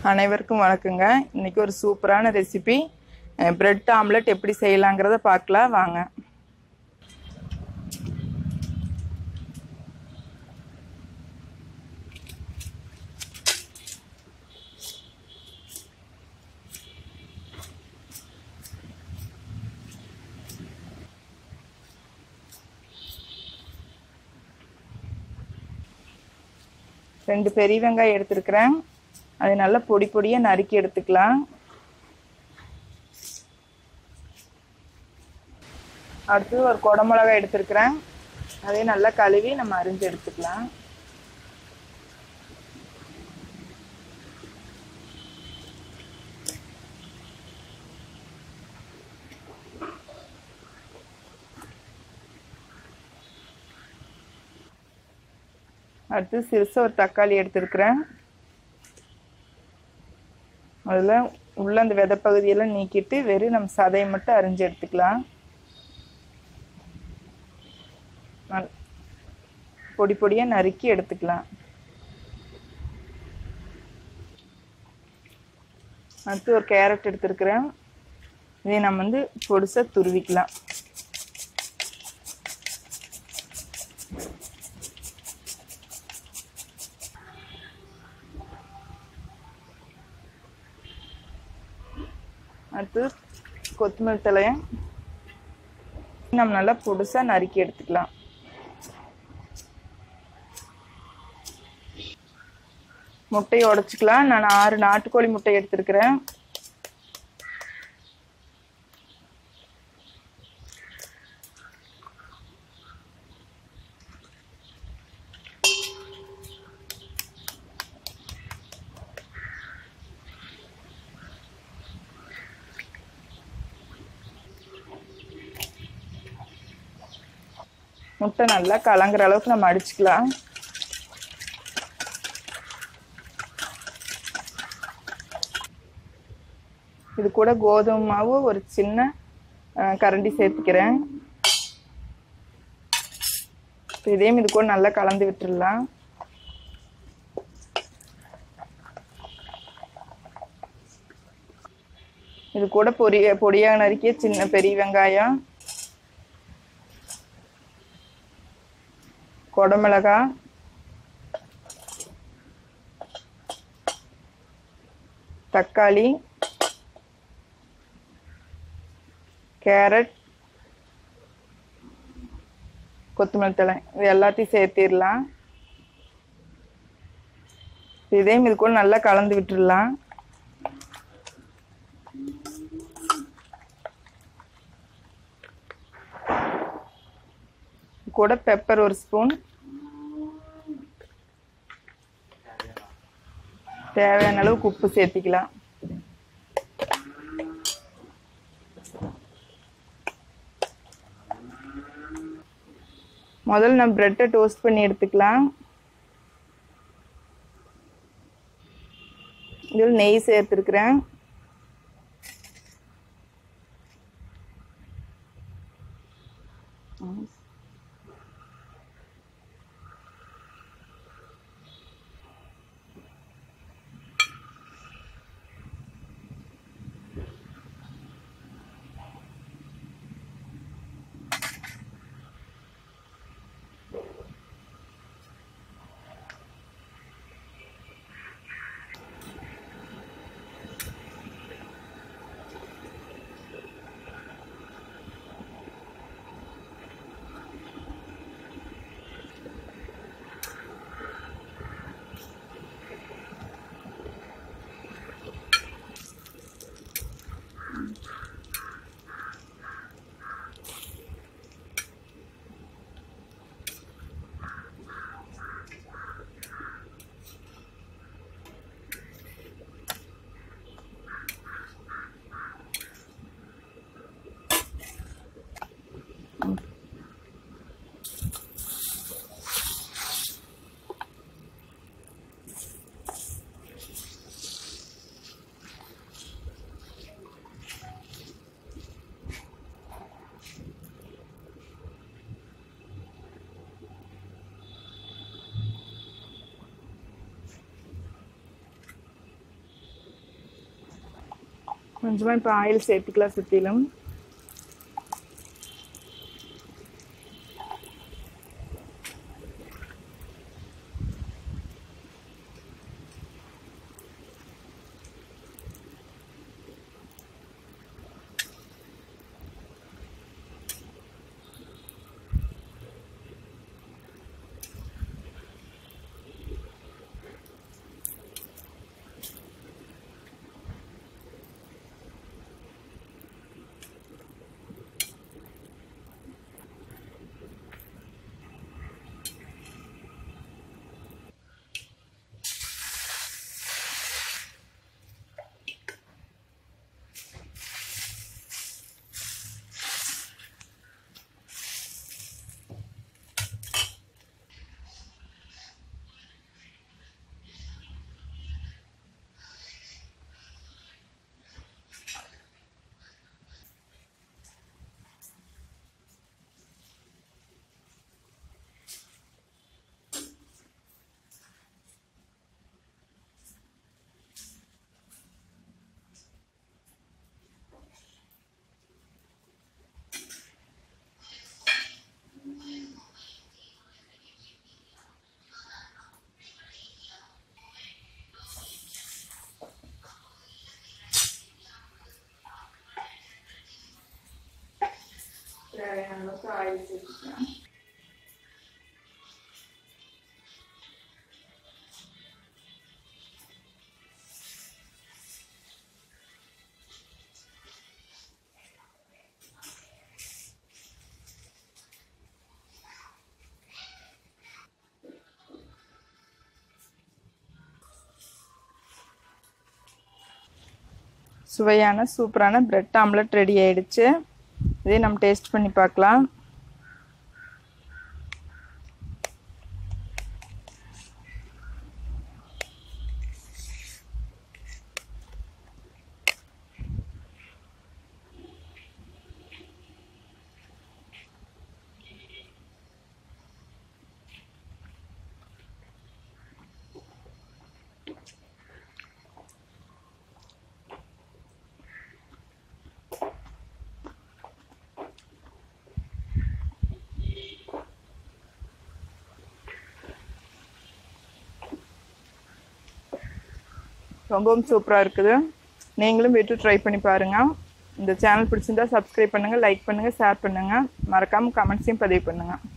அனைவருக்கும் வணக்கங்க இன்னைக்கு ஒரு சூப்பரான ரெசிபி பிரெட் ஆம்லெட் எப்படி செய்யலாங்கிறத பார்க்கலாம் வாங்க ரெண்டு பெரிய வெங்காயம் எடுத்துருக்கிறேன் அதை நல்லா பொடி பொடியாக நறுக்கி எடுத்துக்கலாம் அடுத்து ஒரு குடமிளகாய் எடுத்துருக்கிறேன் அதையும் நல்லா கழுவி நம்ம அரிஞ்சு எடுத்துக்கலாம் அடுத்து சிறுசாக ஒரு தக்காளி எடுத்துருக்கிறேன் அதில் உள்ள அந்த விதை பகுதியெல்லாம் நீக்கிட்டு வெறும் நம்ம சதையை மட்டும் அரிஞ்சு எடுத்துக்கலாம் பொடி பொடியாக நறுக்கி எடுத்துக்கலாம் அடுத்து ஒரு கேரட் எடுத்துருக்கிறேன் இதை நம்ம வந்து பொடிசாக துருவிக்கலாம் அடுத்து கொத்தமல்லி தலையை நம்ம நல்லா பொடிசாக நறுக்கி எடுத்துக்கலாம் முட்டையை உடச்சிக்கலாம் நான் ஆறு நாட்டுக்கோழி முட்டை எடுத்துருக்கிறேன் முட்டை நல்லா கலங்குற அளவுக்கு நம்ம அடிச்சுக்கலாம் இது கூட கோதுமை மாவு ஒரு சின்ன கரண்டி சேர்த்துக்கிறேன் இதையும் இது கூட நல்லா கலந்து விட்டுடலாம் இது கூட பொரிய பொடியாக நறுக்கிய சின்ன பெரிய வெங்காயம் குடமிளகா தக்காளி கேரட் கொத்தமல்லி தழை இது எல்லாத்தையும் சேர்த்திடலாம் இதையும் இது கூட நல்லா கலந்து விட்டுடலாம் கூட பெப்பர் ஒரு ஸ்பூன் தேவையான அளவுக்கு உப்பு சேர்த்திக்கலாம் முதல்ல நான் ப்ரெட்டை டோஸ்ட் பண்ணி எடுத்துக்கலாம் இதில் நெய் சேர்த்துருக்குறேன் கொஞ்சமாக இப்போ ஆயில் சேர்த்துக்கலாம் சுற்றிலும் தேவையான அளவுக்கு ஆயில் சேர்த்துக்கலாம் சுவையான சூப்பரான பிரெட் ஆம்லெட் ரெடி ஆயிடுச்சு இதே நம்ம டேஸ்ட் பண்ணி பார்க்கலாம் ரொம்பவும் சூப்பராக இருக்குது நீங்களும் வீட்டு ட்ரை பண்ணி பாருங்கள் இந்த சேனல் பிடிச்சிருந்தா சப்ஸ்கிரைப் பண்ணுங்கள் லைக் பண்ணுங்கள் ஷேர் பண்ணுங்கள் மறக்காமல் கமெண்ட்ஸையும் பதிவு பண்ணுங்கள்